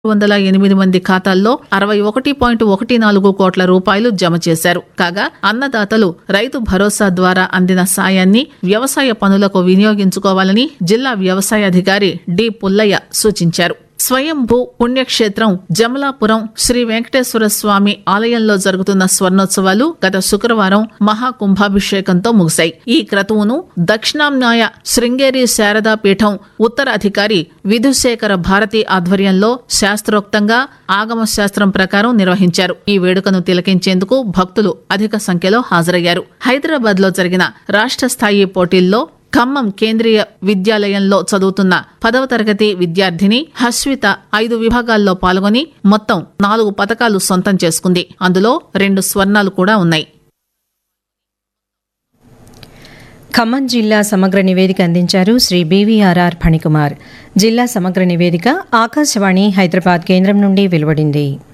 వందల ఎనిమిది మంది ఖాతాల్లో అరవై ఒకటి పాయింట్ ఒకటి నాలుగు కోట్ల రూపాయలు జమ చేశారు కాగా అన్నదాతలు రైతు భరోసా ద్వారా అందిన సాయాన్ని వ్యవసాయ పనులకు వినియోగించుకోవాలని జిల్లా వ్యవసాయ అధికారి డి పుల్లయ్య సూచించారు స్వయంభూ పుణ్యక్షేత్రం జమలాపురం శ్రీ వెంకటేశ్వర స్వామి ఆలయంలో జరుగుతున్న స్వర్ణోత్సవాలు గత శుక్రవారం మహాకుంభాభిషేకంతో ముగిశాయి ఈ క్రతువును దక్షిణాంనాయ శృంగేరి శారదా పీఠం ఉత్తర అధికారి విధుశేఖర భారతి ఆధ్వర్యంలో శాస్త్రోక్తంగా ఆగమ శాస్త్రం ప్రకారం నిర్వహించారు ఈ వేడుకను తిలకించేందుకు భక్తులు అధిక సంఖ్యలో హాజరయ్యారు హైదరాబాద్ లో జరిగిన రాష్ట్ర స్థాయి పోటీల్లో ఖమ్మం కేంద్రీయ విద్యాలయంలో చదువుతున్న పదవ తరగతి విద్యార్థిని హస్విత ఐదు విభాగాల్లో పాల్గొని మొత్తం నాలుగు పతకాలు సొంతం చేసుకుంది అందులో రెండు స్వర్ణాలు కూడా ఉన్నాయి ఖమ్మం జిల్లా సమగ్ర నివేదిక అందించారు శ్రీ బీవీఆర్ఆర్ ఫణికుమార్ జిల్లా సమగ్ర నివేదిక ఆకాశవాణి హైదరాబాద్ కేంద్రం నుండి వెలువడింది